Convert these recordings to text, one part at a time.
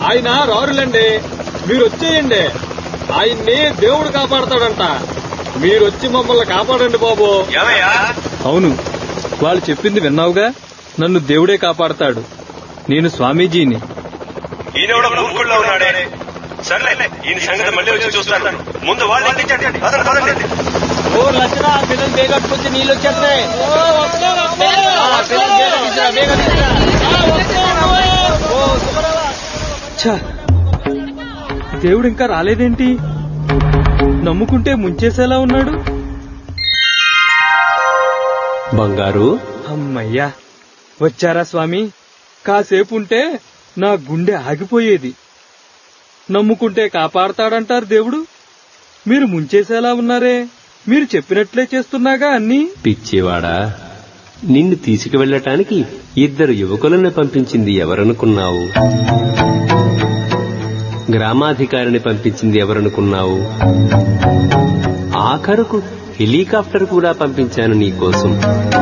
ఆయన రారులండి మీరు వచ్చేయండి ఆయన్ని దేవుడు కాపాడతాడంట మీరు వచ్చి మమ్మల్ని కాపాడండి బాబు ఏమయ్యా అవును వాళ్ళు చెప్పింది విన్నావుగా నన్ను దేవుడే కాపాడతాడు నేను స్వామీజీని ఈయన కూడా మూర్ఖుల్లో ఉన్నాడే సర్లే ఈయన సంగతి మళ్ళీ వచ్చి చూస్తాను ముందు వాళ్ళు ఎక్కించండి పదండి పదండి ఓ లక్షణ పిల్లలు బేగట్టుకొచ్చి నీళ్ళు వచ్చేస్తున్నాయి ఆ, పిల్లలు బేగ తీసుకురా, బేగ తీసుకురా. ఓ, సుబ్బరావా. ఛ, దేవుడు ఇంకా రాలేదేంటి నమ్ముకుంటే ముంచేసేలా ఉన్నాడు బంగారు అమ్మయ్యా వచ్చారా స్వామి కాసేపు ఉంటే నా గుండె ఆగిపోయేది నమ్ముకుంటే కాపాడతాడంటారు దేవుడు మీరు ముంచేసేలా ఉన్నారే మీరు చెప్పినట్లే చేస్తున్నాగా అన్నీ పిచ్చివాడా నిన్ను తీసుకువెళ్ళటానికి ఇద్దరు యువకులను పంపించింది ఎవరనుకున్నావు గ్రామాధికారిని పంపించింది ఎవరనుకున్నావు ఆఖరుకు హెలికాప్టర్ కూడా పంపించాను నీకోసం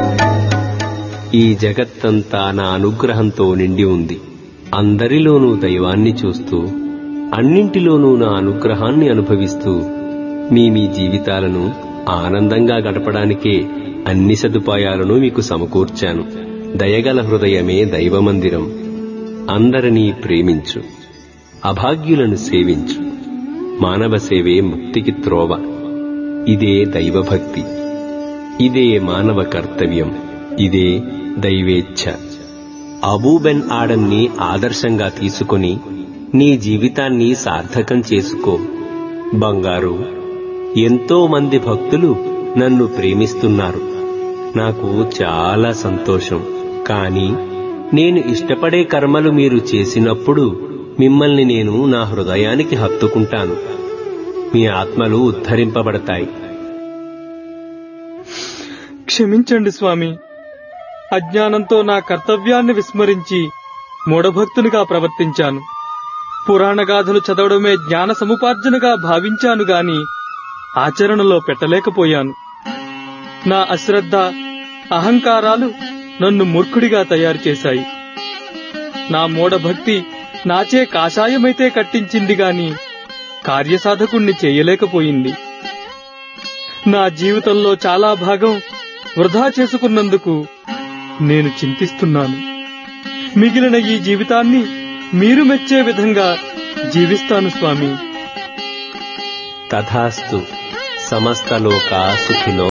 ఈ జగత్తంతా నా అనుగ్రహంతో నిండి ఉంది అందరిలోనూ దైవాన్ని చూస్తూ అన్నింటిలోనూ నా అనుగ్రహాన్ని అనుభవిస్తూ మీ మీ జీవితాలను ఆనందంగా గడపడానికే అన్ని సదుపాయాలను మీకు సమకూర్చాను దయగల హృదయమే దైవమందిరం అందరినీ ప్రేమించు అభాగ్యులను సేవించు మానవ సేవే ముక్తికి త్రోవ ఇదే దైవభక్తి ఇదే మానవ కర్తవ్యం ఇదే దైవేచ్ఛ అబూబెన్ ఆడంని ఆదర్శంగా తీసుకొని నీ జీవితాన్ని సార్థకం చేసుకో బంగారు ఎంతో మంది భక్తులు నన్ను ప్రేమిస్తున్నారు నాకు చాలా సంతోషం కానీ నేను ఇష్టపడే కర్మలు మీరు చేసినప్పుడు మిమ్మల్ని నేను నా హృదయానికి హత్తుకుంటాను మీ ఆత్మలు ఉద్ధరింపబడతాయి క్షమించండి స్వామి అజ్ఞానంతో నా కర్తవ్యాన్ని విస్మరించి మూఢభక్తునిగా ప్రవర్తించాను పురాణ గాథలు చదవడమే జ్ఞాన సముపార్జనగా భావించాను గాని ఆచరణలో పెట్టలేకపోయాను నా అశ్రద్ధ అహంకారాలు నన్ను మూర్ఖుడిగా తయారు చేశాయి నా మూఢభక్తి నాచే కాషాయమైతే కట్టించింది గాని కార్యసాధకుణ్ణి చేయలేకపోయింది నా జీవితంలో చాలా భాగం వృధా చేసుకున్నందుకు నేను చింతిస్తున్నాను మిగిలిన ఈ జీవితాన్ని మీరు మెచ్చే విధంగా జీవిస్తాను స్వామి తథాస్తు సమస్తలోకా సుఖినో